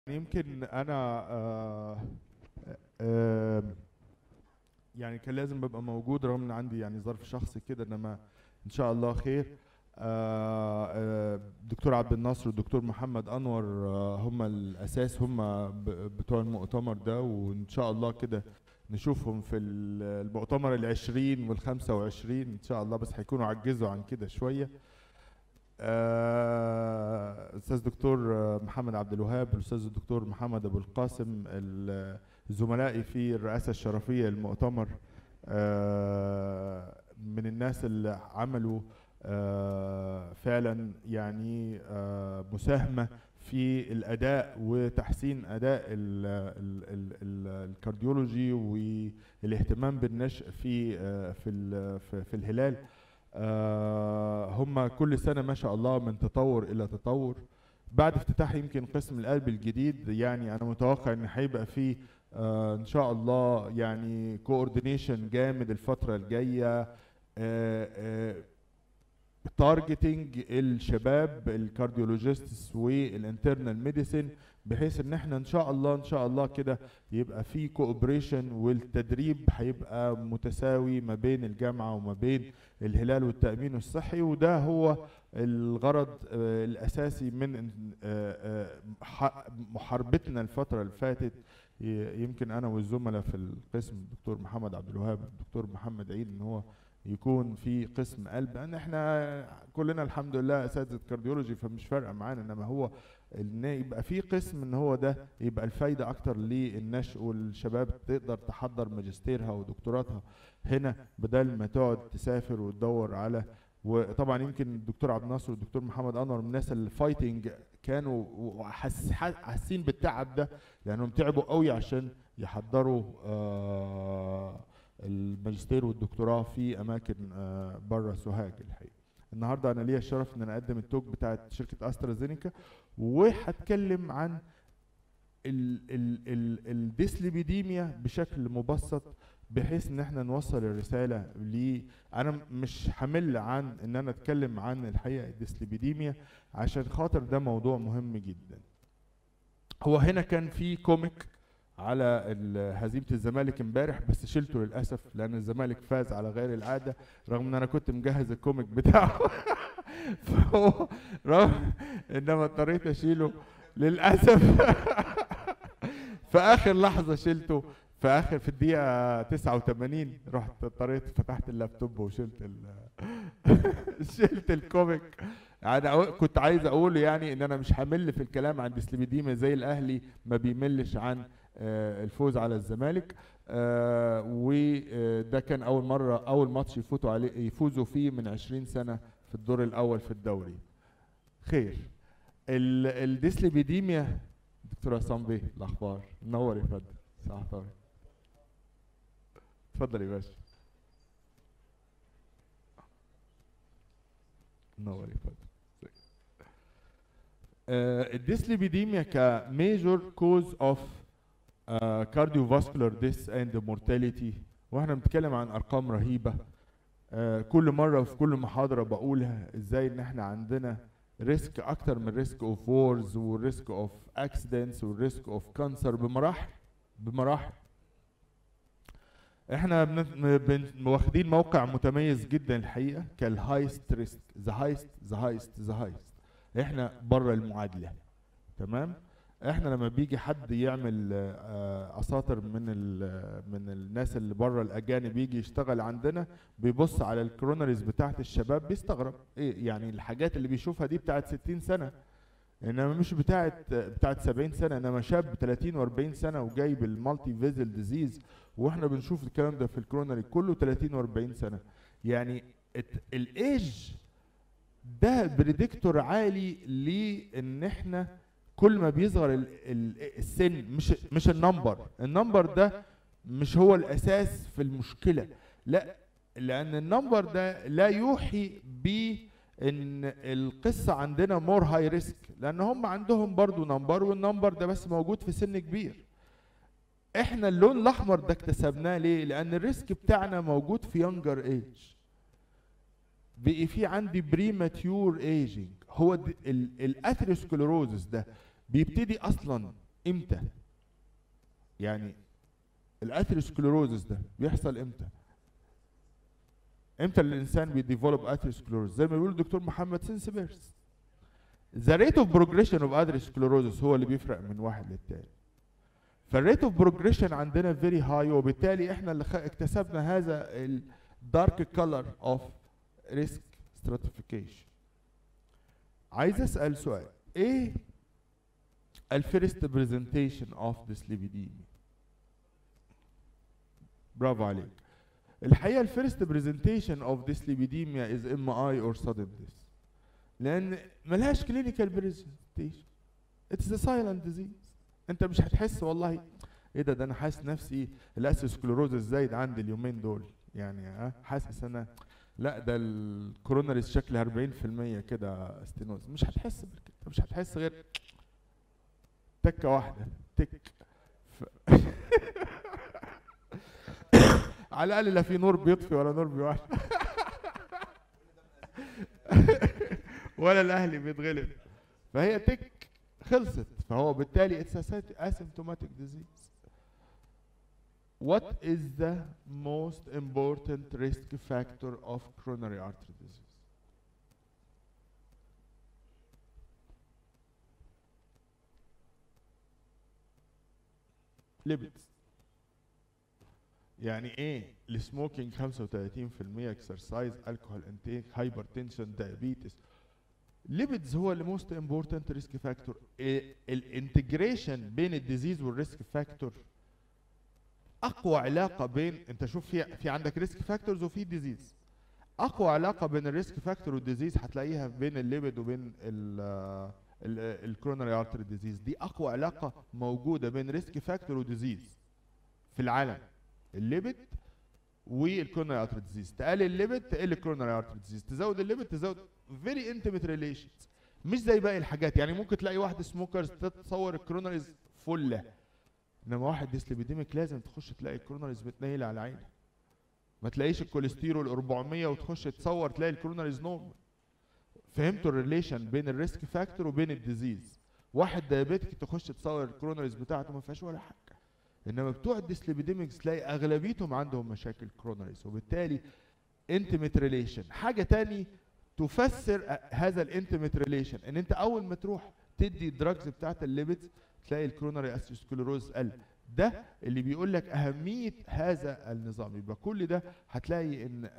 يمكن انا آه آه يعني كان لازم ببقى موجود رغم ان عندي يعني ظرف شخصي كده انما ان شاء الله خير آه آه دكتور عبد الناصر والدكتور محمد انور آه هم الاساس هم ب- بتوع المؤتمر ده وان شاء الله كده نشوفهم في ال- المؤتمر العشرين والخمسة وعشرين ان شاء الله بس هيكونوا عجزوا عن كده شوية آه، استاذ دكتور آه، محمد عبد الوهاب الاستاذ الدكتور محمد ابو القاسم ال- زملائي في الرئاسه الشرفيه للمؤتمر آه، من الناس اللي عملوا آه، فعلا يعني آه، مساهمه في الاداء وتحسين اداء ال ال ال ال الكارديولوجي والاهتمام بالنشء في آه، في ال- في في الهلال آه، هم كل سنة ما شاء الله من تطور إلى تطور بعد افتتاح يمكن قسم القلب الجديد يعني أنا متوقع إن هيبقى فيه آه، إن شاء الله يعني كوردينيشن جامد الفترة الجاية تارجتنج الشباب الكارديولوجيستس والانترنال ميديسين بحيث ان احنا ان شاء الله ان شاء الله كده يبقى في كوبريشن والتدريب هيبقى متساوي ما بين الجامعه وما بين الهلال والتامين الصحي وده هو الغرض آه، الاساسي من آه، آه، ح- محاربتنا الفتره اللي فاتت ي- يمكن انا والزملاء في القسم الدكتور محمد عبد الوهاب الدكتور محمد عيد ان هو يكون في قسم قلب لان احنا كلنا الحمد لله اساتذه كارديولوجي فمش فارقه معانا انما هو ان يبقى في قسم ان هو ده يبقى الفايده اكتر للنشء والشباب تقدر تحضر ماجستيرها ودكتوراتها هنا بدل ما تقعد تسافر وتدور على وطبعا يمكن الدكتور عبد الناصر والدكتور محمد انور من الناس اللي فايتنج كانوا وحس- حاسين بالتعب ده لانهم تعبوا قوي عشان يحضروا آه الماجستير والدكتوراه في اماكن آه بره سوهاج الحقيقه النهارده انا ليا الشرف ان انا اقدم التوك بتاعت شركه استرازينيكا وهتكلم عن ال ال ال الديسليبيديميا بشكل مبسط بحيث ان احنا نوصل الرساله ل انا مش همل عن ان انا اتكلم عن الحقيقه الديسليبيديميا عشان خاطر ده موضوع مهم جدا هو هنا كان في كوميك على ال- هزيمه الزمالك امبارح بس شلته للاسف لان الزمالك فاز على غير العاده رغم ان انا كنت مجهز الكوميك بتاعه فهو رغم انما اضطريت اشيله للاسف في اخر لحظه شلته في اخر في الدقيقه 89 رحت اضطريت فتحت اللابتوب وشلت ال شلت الكوميك انا أقول- كنت عايز اقول يعني ان انا مش همل في الكلام عن ديسليبيديما زي الاهلي ما بيملش عن آه، الفوز على الزمالك آه، وده كان اول مره اول ماتش يفوتوا عليه يفوزوا فيه من 20 سنه في الدور الاول في الدوري خير ال- الديسليبيديميا دكتور عصام بيه الاخبار منور يا فندم صح طبعا اتفضل يا باشا منور يا فندم آه، الديسليبيديميا كميجور كوز اوف كارديوفاسكولار ديس اند مورتاليتي واحنا بنتكلم عن ارقام رهيبه آه، كل مره في كل محاضره بقولها ازاي ان احنا عندنا ريسك اكتر من ريسك اوف وورز والريسك اوف اكسيدنتس والريسك اوف كانسر بمراحل بمراحل احنا بن- بن- واخدين موقع متميز جدا الحقيقه كالهايست ريسك ذا هايست ذا هايست ذا هايست احنا بره المعادله تمام احنا لما بيجي حد يعمل آه، اساطر من ال- من الناس اللي بره الاجانب يجي يشتغل عندنا بيبص على الكرونريز بتاعت الشباب بيستغرب ايه يعني الحاجات اللي بيشوفها دي بتاعت 60 سنه انما مش بتاعت بتاعت 70 سنه انما شاب 30 و40 سنه وجايب المالتي فيزل ديزيز واحنا بنشوف الكلام ده في الكرونري كله 30 و40 سنه يعني الت- الايج ده بريدكتور عالي لان احنا كل ما بيصغر ال- ال- السن مش مش النمبر النمبر ده مش هو الاساس في المشكله لا لان النمبر ده لا يوحي بان القصه عندنا مور هاي ريسك لان هم عندهم برضو نمبر والنمبر ده بس موجود في سن كبير احنا اللون الاحمر ده اكتسبناه ليه لان الريسك بتاعنا موجود في يونجر ايج بقي في عندي بريماتيور ايجينج هو الاثيروسكلروزس ده بيبتدي اصلا امتى يعني الاثيروسكلوروزس ده بيحصل امتى امتى الانسان بيديفلوب اثيروسكلوروز زي ما بيقول الدكتور محمد سنس بيرس ذا ريت اوف بروجريشن اوف اثيروسكلوروزس هو اللي بيفرق من واحد للتاني فالريت اوف بروجريشن عندنا فيري هاي وبالتالي احنا اللي خ- اكتسبنا هذا الدارك كلر اوف ريسك stratification عايز اسال سؤال ايه الفيرست برزنتيشن اوف dyslipidemia برافو عليك الحقيقه الفيرست برزنتيشن اوف dyslipidemia از ام اي اور sudden death لان ملهاش كلينيكال برزنتيشن اتس ا سايلنت ديزيز انت مش هتحس والله ايه ده ده انا حاسس نفسي الاسيسكلوروزس زايد عندي اليومين دول يعني ها حاسس انا لا ده الكوروناريز شكلها 40% كده ستينوز مش هتحس بالكده مش هتحس غير تكه واحده تك ف... على الاقل لا في نور بيطفي ولا نور بيوحش ولا الاهلي بيتغلب فهي تك خلصت فهو بالتالي it's a asymptomatic disease What is the most important risk factor of coronary artery disease? lipids يعني ايه السموكينج 35% اكسرسايز الكحول انتيك هايبرتنشن دايابيتس ليبيدز هو اللي موست امبورتنت ريسك فاكتور الانتجريشن بين الديزيز والريسك فاكتور اقوى علاقه بين انت شوف في في عندك ريسك فاكتورز وفي ديزيز اقوى علاقه بين الريسك فاكتور والديزيز هتلاقيها بين الليبيد وبين الكروناري ارتري ديزيز دي اقوى علاقه موجوده بين ريسك فاكتور وديزيز في العالم الليبيد والكروناري ارتري ديزيز تقلل الليبيد تقل الكروناري ارتري ديزيز تزود الليبيد تزود فيري انتيميت ريليشنز مش زي باقي الحاجات يعني ممكن تلاقي واحد سموكرز تتصور الكروناريز فله انما واحد ديسليبيديميك لازم تخش تلاقي الكروناريز متنيله على عينه ما تلاقيش الكوليسترول 400 وتخش تصور تلاقي الكروناريز نورمال فهمتوا الريليشن بين الريسك فاكتور وبين الديزيز واحد دايابيتك تخش تصور الكروناريز بتاعته ما فيهاش ولا حاجه انما بتوع الديسليبيديميكس تلاقي اغلبيتهم عندهم مشاكل كروناريز وبالتالي انتيميت ريليشن حاجه تاني تفسر هذا الانتيميت ريليشن ان انت اول ما تروح تدي الدراجز بتاعت الليبيدز تلاقي الكروناري اسيسكلوروز قل ده اللي بيقول لك اهميه هذا النظام يبقى كل ده هتلاقي ان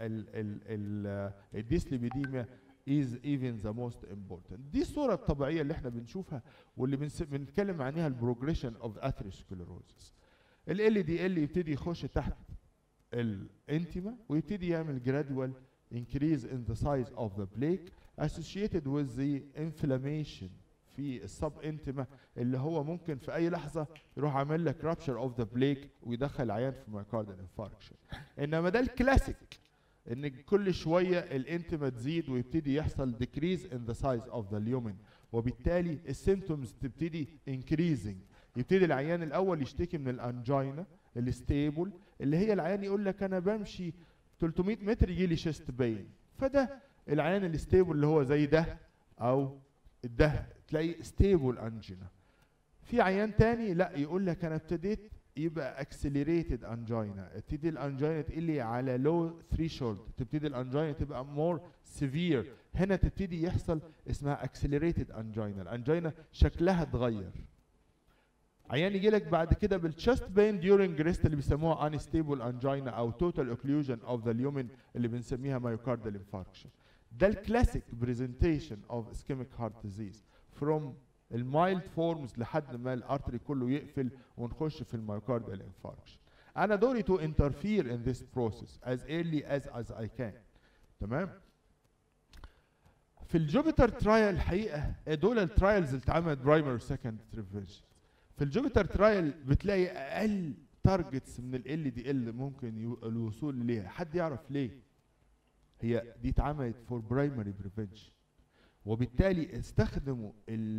الديسليبيديميا is even the most important دي الصوره الطبيعيه اللي احنا بنشوفها واللي بنس- بنتكلم عنها البروجريشن اوف اثيروسكلوروزس ال دي ال يبتدي يخش تحت الانتما ويبتدي يعمل gradual increase in the size of the plaque associated with the inflammation في السب انتما اللي هو ممكن في اي لحظه يروح عامل لك rupture of the plaque ويدخل العيان في myocardial infarction انما ده الكلاسيك ان كل شويه الانتما تزيد ويبتدي يحصل decrease in the size of the lumen وبالتالي السيمتومز تبتدي increasing يبتدي العيان الاول يشتكي من الانجينا الستيبل اللي هي العيان يقول لك انا بمشي 300 متر يجي لي شيست بين فده العيان الستيبل اللي هو زي ده او ده تلاقي ستيبل انجينا في عيان تاني لا يقول لك انا ابتديت يبقى اكسلريتد انجينا ابتدي الانجينا تقلي على لو ثريشولد تبتدي الانجينا تبقى مور سيفير هنا تبتدي يحصل اسمها اكسلريتد انجينا الانجينا شكلها اتغير عيان يجي لك بعد كده بالتشست بين ديورنج ريست اللي بيسموها انستيبل انجينا او توتال اوكلوجن اوف ذا اليومن اللي بنسميها مايوكاردال انفاركشن ده الكلاسيك برزنتيشن اوف اسكيميك هارت ديزيز فروم المايلد فورمز لحد ما الارتري كله يقفل ونخش في المايوكاردال انفاركشن انا دوري تو انترفير ان ذس بروسيس as early as as I can تمام في الجوبيتر ترايل الحقيقه دول الترايلز اللي اتعملت برايمري وسكند بريفنشن في الجوبيتر ترايل بتلاقي اقل تارجتس من ال دي ال ممكن يو- الوصول ليها حد يعرف ليه هي دي اتعملت فور برايمري بريفنشن وبالتالي استخدموا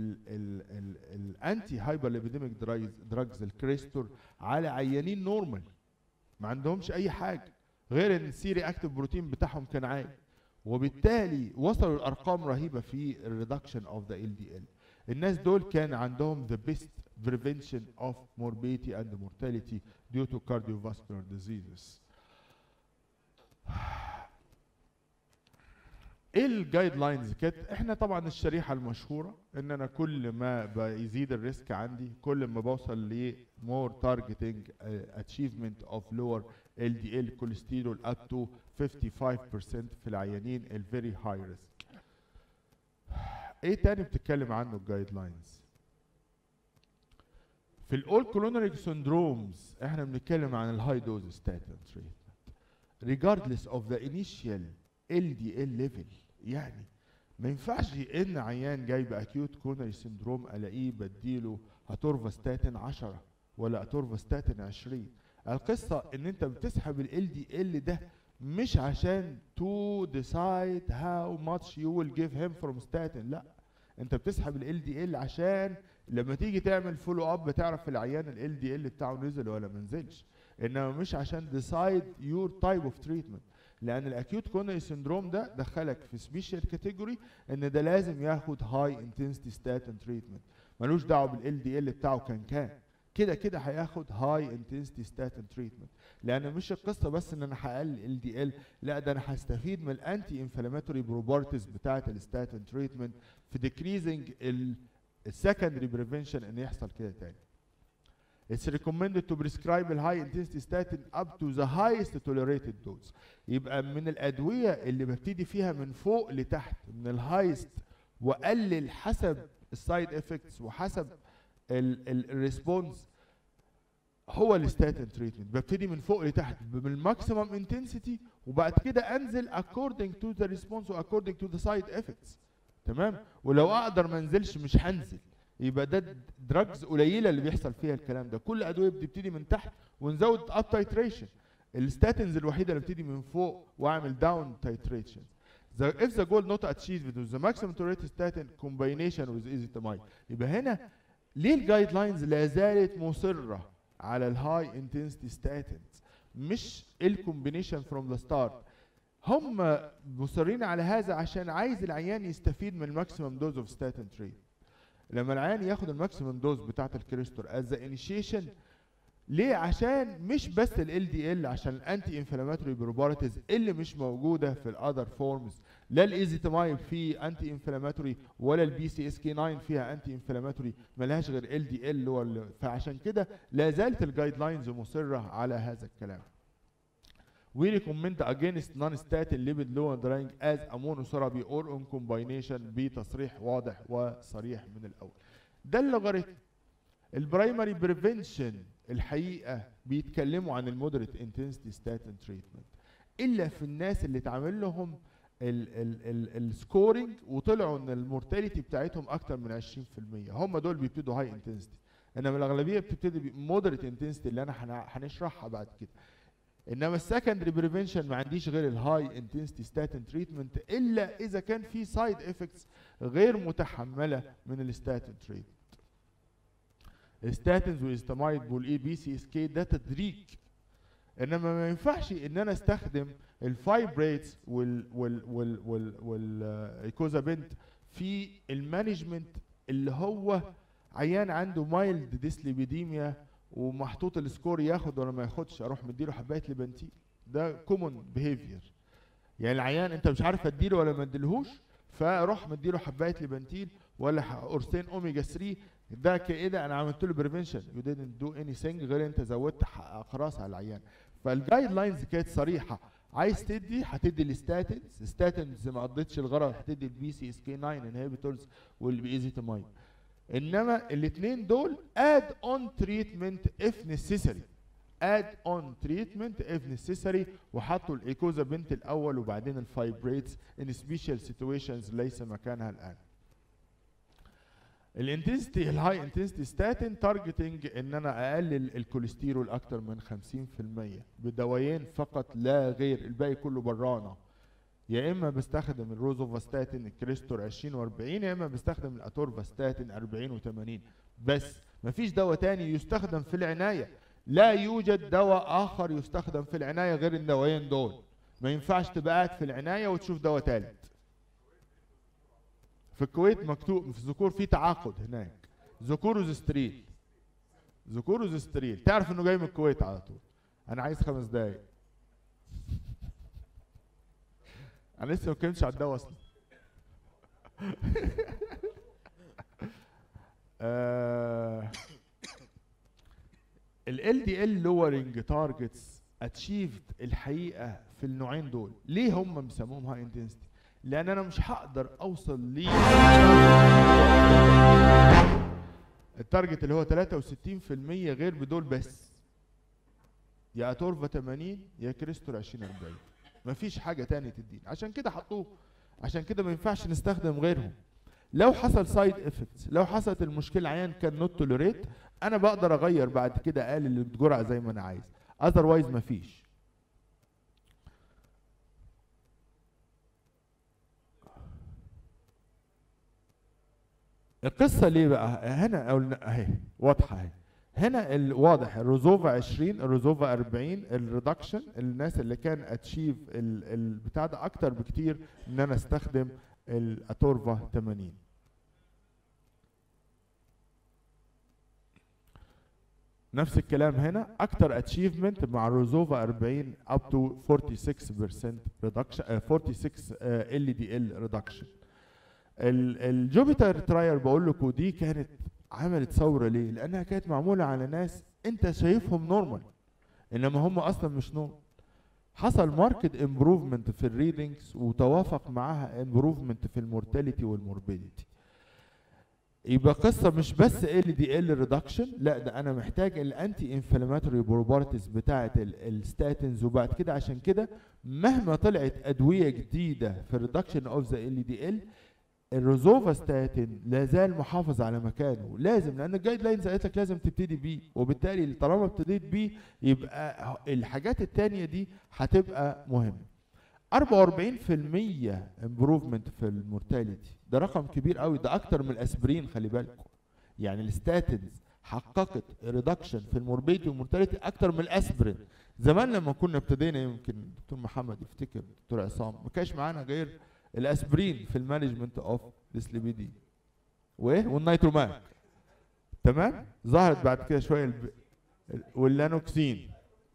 الانتي هايبر ليبيديميك دراجز الكريستور على عيانين نورمال ما عندهمش اي حاجه غير ان السيري اكتيف بروتين بتاعهم كان عالي وبالتالي وصلوا لارقام رهيبه في الريدكشن اوف ذا ال دي ال الناس دول كان عندهم ذا بيست prevention of morbidity and mortality due to cardiovascular diseases. ايه الجايد لاينز كانت احنا طبعا الشريحه المشهوره ان انا كل ما بيزيد الريسك عندي كل ما بوصل ل more targeting uh, achievement of lower LDL cholesterol up to 55% في العيانين ال very high risk. ايه تاني بتتكلم عنه الجايد لاينز؟ في الاول كولونري سندرومز احنا بنتكلم عن الهاي دوز ستاتين treatment regardless of the initial LDL level يعني ما ينفعش ان عيان جاي باكيوت كونري سندروم الاقيه بديله اتورفاستاتين 10 ولا اتورفاستاتين 20 القصه ان انت بتسحب ال LDL ده مش عشان to decide how much you will give him from statin لا انت بتسحب ال LDL عشان لما تيجي تعمل فولو اب بتعرف العيان ال LDL بتاعه نزل ولا ما نزلش انما مش عشان decide your type of treatment لان الاكيوت كونري سندروم ده دخلك في سبيشال كاتيجوري ان ده لازم ياخد هاي انتنسيتي ستاتين تريتمنت ملوش دعوه بالال دي ال بتاعه كان كام كده كده هياخد هاي انتنسيتي ستاتين تريتمنت لان مش القصه بس ان انا هقلل ال دي ال لا ده انا هستفيد من الانتي انفلاماتوري بروبرتيز بتاعه الستاتين تريتمنت في ديكريزنج السكندري بريفنشن ان يحصل كده تاني It's recommended to prescribe a high intensity statin up to the highest tolerated dose. يبقى من الأدوية اللي ببتدي فيها من فوق لتحت من الهايست وأقلل حسب السايد افكتس وحسب الريسبونس هو الستاتين تريتمنت ببتدي من فوق لتحت بالماكسيمم انتنسيتي وبعد كده انزل according to the response و according to the side effects تمام ولو اقدر ما انزلش مش هنزل يبقى ده دراجز قليله اللي بيحصل فيها الكلام ده كل ادويه بتبتدي من تحت ونزود اب تايتريشن الستاتنز الوحيده اللي بتبتدي من فوق واعمل داون تايتريشن The, if the goal not achieved with the maximum tolerated statin combination with ezetimibe يبقى هنا ليه الجايد لاينز لا زالت مصره على الهاي انتنسيتي ستاتنز مش الكومبينيشن فروم ذا ستارت هم مصرين على هذا عشان عايز العيان يستفيد من الماكسيمم دوز اوف ستاتين تريت لما العيان ياخد الماكسيمم دوز بتاعه الكريستور از انيشيشن ليه عشان مش بس ال دي ال عشان الانتي انفلاماتوري بروبارتيز اللي مش موجوده في الاذر فورمز لا الايزيتامايب فيه انتي انفلاماتوري ولا البي سي اس كي 9 فيها انتي انفلاماتوري ملهاش غير ال دي ال فعشان كده لا زالت الجايد لاينز مصره على هذا الكلام We recommend against non-statin lipid lowering as a monotherapy or in combination بتصريح واضح وصريح من الأول. ده اللوغاريتم. البرايمري بريفنشن الحقيقة بيتكلموا عن المودريت انتنسيتي ستاتين تريتمنت إلا في الناس اللي اتعمل لهم السكورنج وطلعوا ان المورتاليتي بتاعتهم اكتر من 20% هم دول بيبتدوا هاي انتنسيتي انما الاغلبيه بتبتدي بمودريت انتنسيتي اللي انا هنشرحها بعد كده انما السكندري بريفنشن ما عنديش غير الهاي انتنسيتي ستاتين تريتمنت الا اذا كان في سايد افكتس غير متحمله من الستاتين تريتمنت الستاتينز والاستامايد والاي بي سي اس كي ده تدريج انما ما ينفعش ان انا استخدم الفايبريتس وال وال وال وال والايكوزابنت في المانجمنت اللي هو عيان عنده مايلد ديسليبيديميا ومحطوط السكور ياخد ولا ما ياخدش اروح مديله حبايه لبنتين ده كومون بيهيفير يعني العيان انت مش عارف اديله ولا ما اديلهوش فاروح مديله حبايه لبنتين ولا قرصين اوميجا 3 ده كده انا عملت له بريفنشن يو didn't دو اني ثينج غير انت زودت اقراص على العيان فالجايد لاينز كانت صريحه عايز تدي هتدي الستاتينز ستاتينز ما قضتش الغرض هتدي البي سي اس كي 9 انهبيتورز والبيزيتامايد انما الاثنين دول اد اون تريتمنت اف نيسيسري اد اون تريتمنت اف نيسيسري وحطوا الايكوزا بنت الاول وبعدين الفايبريتس ان سبيشال سيتويشنز ليس مكانها الان الانتنسيتي الهاي انتنسيتي ستاتين تارجتنج ان انا اقلل الكوليسترول اكتر من 50% بدوايين فقط لا غير الباقي كله برانا يا اما بستخدم الروزوفاستاتين الكريستور 20 و40 يا اما بستخدم الاتورفاستاتين 40 و80 بس مفيش دواء تاني يستخدم في العنايه لا يوجد دواء اخر يستخدم في العنايه غير الدوايين دول ما ينفعش تبقى قاعد في العنايه وتشوف دواء تالت في الكويت مكتوب في الذكور في تعاقد هناك ذكور وزستريل ذكور ستريل تعرف انه جاي من الكويت على طول انا عايز خمس دقايق انا لسه ما اتكلمتش على الدواء اصلا ال LDL lowering targets achieved الحقيقة في النوعين دول ليه هم مسموهم هاي انتنسيتي لان انا مش هقدر اوصل ل التارجت اللي هو 63% غير بدول بس يا اتورفا 80 يا كريستور 20 40 مفيش حاجه تاني تديني عشان كده حطوه عشان كده ما ينفعش نستخدم غيرهم لو حصل سايد افكتس لو حصلت المشكله عيان كان نوت توليريت انا بقدر اغير بعد كده اقلل الجرعه زي ما انا عايز اذروايز مفيش القصه ليه بقى هنا قلنا اهي واضحه اهي هنا الواضح الريزوفا 20 الريزوفا 40 الريدكشن الناس اللي كان اتشيف البتاع ده اكتر بكتير ان انا استخدم الاتورفا 80 نفس الكلام هنا اكتر اتشيفمنت مع الريزوفا 40 up to 46% reduction uh, 46 ال دي ال ريدكشن الجوبيتر تراير بقول لكم دي كانت عملت ثوره ليه؟ لانها كانت معموله على ناس انت شايفهم نورمال انما هم اصلا مش نورمال حصل ماركت امبروفمنت في الريدنجز وتوافق معاها امبروفمنت في المورتاليتي والموربيديتي يبقى قصه مش بس ال دي ال ريدكشن لا ده انا محتاج الانتي انفلاماتوري بروبرتيز بتاعه الستاتنز وبعد كده عشان كده مهما طلعت ادويه جديده في الريدكشن اوف ذا ال دي ال الروزوفاستاتين لا زال محافظ على مكانه لازم لان الجايد لاينز قالت لك لازم تبتدي بيه وبالتالي طالما ابتديت بيه يبقى الحاجات التانية دي هتبقى مهمه 44% امبروفمنت في المورتاليتي ده رقم كبير قوي ده اكتر من الاسبرين خلي بالكم يعني الستاتنز حققت ريدكشن في الموربيدي والمورتاليتي اكتر من الاسبرين زمان لما كنا ابتدينا يمكن دكتور محمد يفتكر دكتور عصام ما كانش معانا غير الاسبرين في المانجمنت اوف ديسليبيدي وايه والنيتروماك تمام ظهرت بعد كده شويه الب... واللانوكسين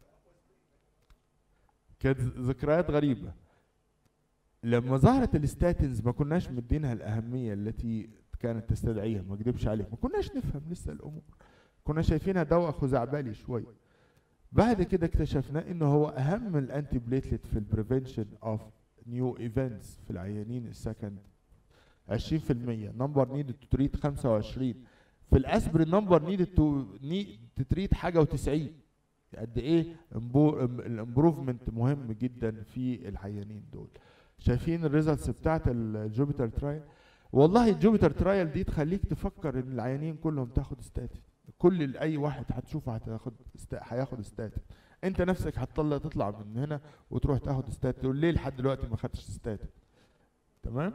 كانت ذكريات غريبه لما ظهرت الستاتنز ما كناش مدينها الاهميه التي كانت تستدعيها ما اكذبش عليك ما كناش نفهم لسه الامور كنا شايفينها دواء خزعبلي شويه بعد كده اكتشفنا انه هو اهم الانتي بليتلت في البريفنشن اوف نيو ايفنتس في العيانين السكند 20% نمبر نيد تو تريت 25 في الاسبرين نمبر نيد تو تريت حاجه و90 قد ايه الامبروفمنت مهم جدا في العيانين دول شايفين الريزلتس بتاعت الجوبيتر ترايل والله الجوبيتر ترايل دي تخليك تفكر ان العيانين كلهم تاخد ستاتين كل اي واحد هتشوفه هتاخد هياخد ستاتين انت نفسك هتطلع تطلع من هنا وتروح تاخد ستاتين تقول ليه لحد دلوقتي ما خدتش ستاتين تمام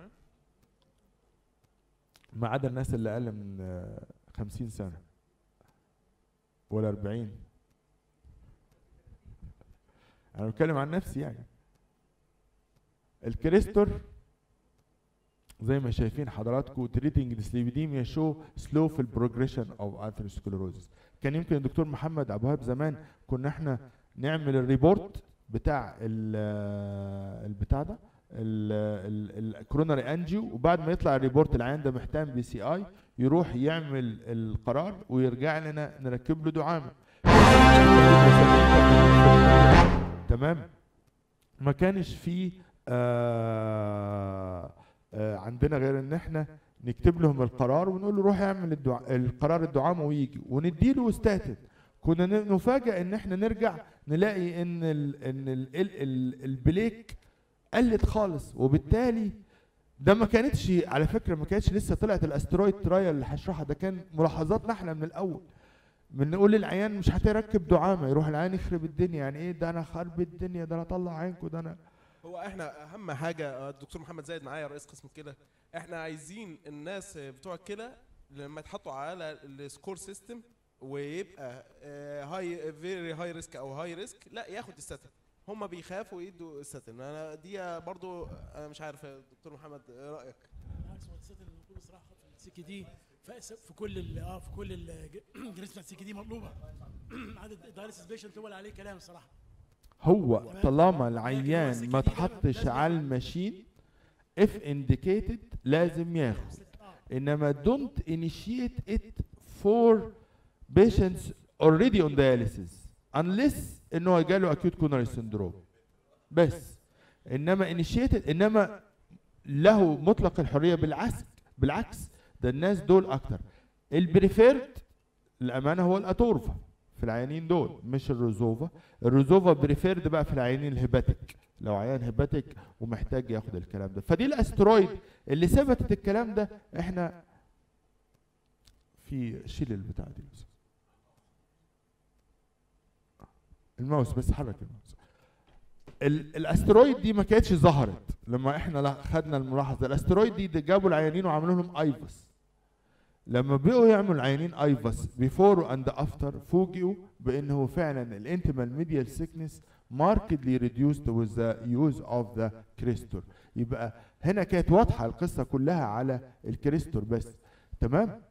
ما عدا الناس اللي اقل من خمسين سنه ولا أربعين انا بتكلم عن نفسي يعني الكريستور زي ما شايفين حضراتكم تريتنج ديسليبيديميا شو سلو في البروجريشن اوف اثيروسكلروزس كان يمكن الدكتور محمد ابو وهاب زمان كنا احنا نعمل الريبورت بتاع البتاع ده الكرونري انجيو وبعد ما يطلع الريبورت العيان ده محتاج بي سي اي يروح يعمل القرار ويرجع لنا نركب له دعامه تمام ما كانش فيه آه آه عندنا غير ان احنا نكتب لهم القرار ونقول له روح اعمل الدعا... القرار الدعامه ويجي ونديله ستاتين كنا نفاجئ ان احنا نرجع نلاقي ان ال ان ال ال ال البليك قلت خالص وبالتالي ده ما كانتش على فكره ما كانتش لسه طلعت الاسترويد ترايل اللي هشرحها ده كان ملاحظاتنا احنا من الاول بنقول للعيان مش هتركب دعامه يروح العيان يخرب الدنيا يعني ايه ده انا خرب الدنيا ده انا اطلع عينكم ده انا هو احنا اهم حاجه الدكتور محمد زايد معايا رئيس قسم الكلى احنا عايزين الناس بتوع الكلى لما يتحطوا على السكور سيستم ويبقى هاي فيري هاي ريسك او هاي ريسك لا ياخد الستاتين هم بيخافوا يدوا الستاتين انا دي برضو انا مش عارف يا دكتور محمد ايه رايك بالعكس هو الستاتين بكل صراحه خط السكه دي ف- في كل ال- اه في كل الجريس بتاعت السكه دي مطلوبه عدد الدايليسيس بيشنت هو اللي عليه كلام الصراحه هو تمام. طالما لكن العيان السكة ما دي بقى تحطش لازم على ياخد. الماشين if indicated لازم ياخد اه انما don't initiate it for patients already on dialysis unless انه جاله acute coronary syndrome بس انما initiated انما له مطلق الحريه بالعكس بالعكس ده الناس دول اكتر البريفيرد الامانه هو الاتورفا في العيانين دول مش الرزوفا الرزوفا بريفيرد بقى في العيانين الهيباتيك لو عيان هيباتيك ومحتاج ياخد الكلام ده فدي الاسترويد اللي ثبتت الكلام ده احنا في شيل البتاع دي بس الماوس بس حرك الماوس ال- الاسترويد دي ما كانتش ظهرت لما احنا لا- خدنا الملاحظه الاسترويد دي, دي جابوا العيانين وعملوا لهم ايفس لما بقوا يعملوا العيانين ايفس بيفور اند افتر فوجئوا بان هو فعلا الانتمال ميديال سيكنس markedly reduced with the use of the كريستور يبقى هنا كانت واضحه القصه كلها على الكريستور بس تمام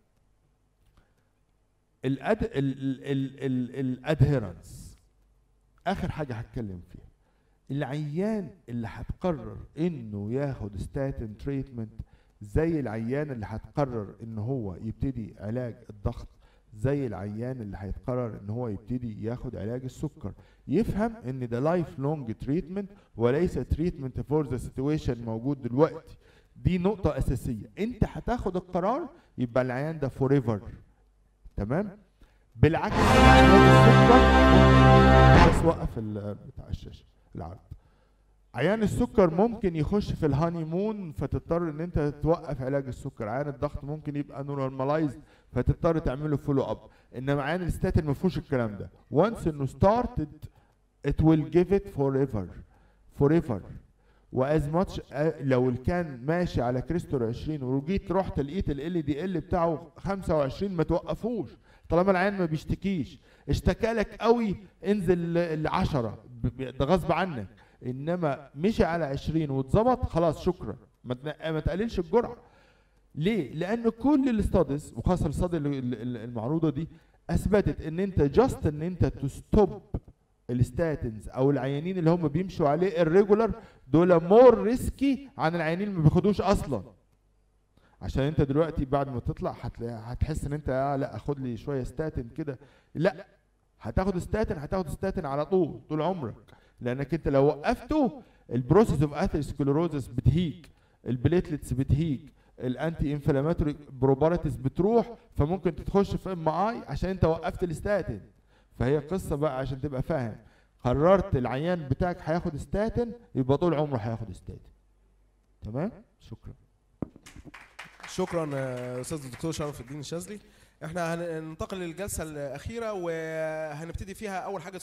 الأد... ال... ال... ال... ال... الادهيرنس اخر حاجه هتكلم فيها العيان اللي هتقرر انه ياخد ستاتين تريتمنت زي العيان اللي هتقرر ان هو يبتدي علاج الضغط زي العيان اللي هيتقرر ان هو يبتدي ياخد علاج السكر يفهم ان ده لايف لونج تريتمنت وليس تريتمنت فور ذا سيتويشن موجود دلوقتي دي نقطة أساسية أنت هتاخد القرار يبقى العيان ده فور ايفر تمام بالعكس علاج السكر بس وقف ال- بتاع الشاشة العرض عيان السكر ممكن يخش في الهاني مون فتضطر ان انت توقف علاج السكر عيان الضغط ممكن يبقى نورماليزد فتضطر تعمله فولو اب انما عيان الستاتين ما فيهوش الكلام ده وانس انه ستارتد it will give it forever forever واز ماتش لو كان ماشي على كريستور 20 وجيت رحت لقيت ال دي ال بتاعه 25 ما توقفوش طالما العيان ما بيشتكيش اشتكى لك قوي انزل ل 10 ده غصب عنك انما مشي على 20 واتظبط خلاص شكرا ما تن- ما تقللش الجرعه ليه؟ لان كل الاستاديز وخاصه الاستادي المعروضه دي اثبتت ان انت جاست ان انت تستوب الستاتنز او العيانين اللي هم بيمشوا عليه الريجولار دول مور ريسكي عن العيانين اللي ما بياخدوش اصلا عشان انت دلوقتي بعد ما تطلع هتلاقي هتحس ان انت آه لا اخد لي شويه ستاتن كده لا هتاخد ستاتن هتاخد ستاتن على طول طول عمرك لانك انت لو وقفته البروسيس اوف اثيروسكليروزس بتهيج البليتلتس بتهيج الانتي انفلاماتوري بروبارتس بتروح فممكن تخش في ام اي عشان انت وقفت الستاتين فهي قصه بقى عشان تبقى فاهم قررت العيان بتاعك هياخد ستاتين يبقى طول عمره هياخد ستاتين تمام شكرا شكرا آه، استاذ الدكتور شرف الدين الشاذلي احنا هننتقل للجلسه الاخيره وهنبتدي فيها اول حاجه